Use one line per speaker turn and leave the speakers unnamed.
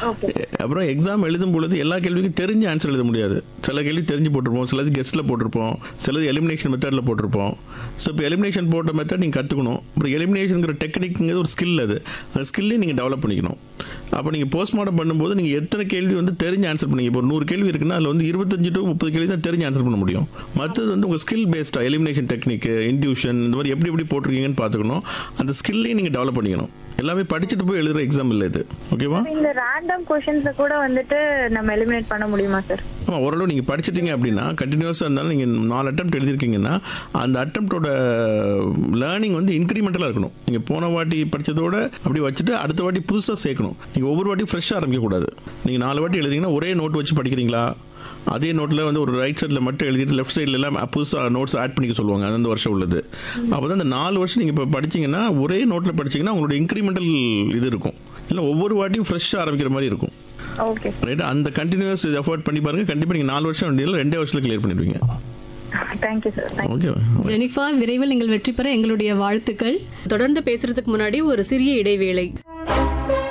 okay
அப்புறம் exam எழுதும் பொழுது எல்லா கேள்விக்கும் தெரிஞ்ச ஆன்சர் எழுத முடியாது சில கேள்வி தெரிஞ்சு போட்டிருப்போம் சிலது கெஸ்ட்டில் போட்டிருப்போம் சிலது எலிமினேஷன் மெத்தடில் போட்டிருப்போம் ஸோ இப்போ எலிமினேஷன் போட்ட மெத்தட் நீங்கள் கற்றுக்கணும் அப்புறம் எலிமினேஷனுங்கிற டெக்னிக்ங்கிறது ஒரு ஸ்கில் அது அந்த ஸ்கில்லையும் நீங்கள் டெவலப் பண்ணிக்கணும் அப்போ நீங்கள் போஸ்ட்மார்ட்டம் பண்ணும்போது நீங்கள் எத்தனை கேள்வி வந்து தெரிஞ்சு ஆன்சர் பண்ணீங்க இப்போ ஒரு நூறு கேள்வி இருக்குன்னா அதில் வந்து இருபத்தஞ்சு டு முப்பது கேள்வி தான் தெரிஞ்சு ஆன்சர் பண்ண முடியும் மற்றது வந்து உங்கள் ஸ்கில் பேஸ்டாக எலிமினேஷன் டெக்னிக் இன்டியூஷன் இந்த மாதிரி எப்படி எப்படி போட்டிருக்கீங்கன்னு பார்த்துக்கணும் அந்த ஸ்கில்லையும் நீங்கள் டெவலப் பண்ணிக்கணும் எல்லாமே படிச்சுட்டு போய் எழுதுகிற எக்ஸாம் இல்லை இது ஓகேவா
இந்த ரேண்டம் கொஷின்ஸ கூட வந்துட்டு நம்ம எலிமினேட் பண்ண முடியுமா சார்
ஆமாம் ஓரளவு நீங்கள் படிச்சிட்டீங்க அப்படின்னா கண்டினியூஸாக இருந்தாலும் நீங்கள் நாலு அட்டம் எழுதிருக்கீங்கன்னா அந்த அட்டம்ப்டோட லேர்னிங் வந்து இன்க்ரிமெண்டலாக இருக்கணும் நீங்கள் போன வாட்டி படித்ததோட அப்படி வச்சுட்டு அடுத்த வாட்டி புதுசாக சேர்க்கணும் நீங்கள் ஒவ்வொரு வாட்டி ஃப்ரெஷ்ஷாக ஆரம்பிக்கக்கூடாது நீங்கள் நாலு வாட்டி எழுதிங்கன்னா ஒரே நோட் வச்சு படிக்கிறீங்களா அதே நோட்டில் வந்து ஒரு ரைட் சைடில் மட்டும் எழுதிட்டு லெஃப்ட் சைடில் எல்லாம் புதுசாக நோட்ஸ் ஆட் பண்ணிக்க சொல்லுவாங்க அந்த வருஷம் உள்ளது அப்போ தான் அந்த நாலு வருஷம் நீங்கள் இப்போ படிச்சீங்கன்னா ஒரே நோட்டில் படிச்சீங்கன்னா உங்களோட இன்க்ரிமெண்டல் இது இருக்கும் இல்லை ஒவ்வொரு வாட்டியும் ஃப்ரெஷ்ஷாக ஆரம்பிக்கிற மாதிரி இருக்கும்
ஓகே
ரைட் அந்த கண்டினியூஸ் எஃபோர்ட் பண்ணி பாருங்க கண்டிப்பாக நீங்கள் நாலு வருஷம் வேண்டியதில்லை ரெண்டே வருஷத்தில் கிளியர் பண்ணிடுவீங்க
thank you sir thank you
okay
Jenifa விரைவில் நீங்கள் வெற்றி பெற எங்களுடைய வாழ்த்துக்கள்
தொடர்ந்து பேசுறதுக்கு முன்னாடி ஒரு சிறிய இடைவேளை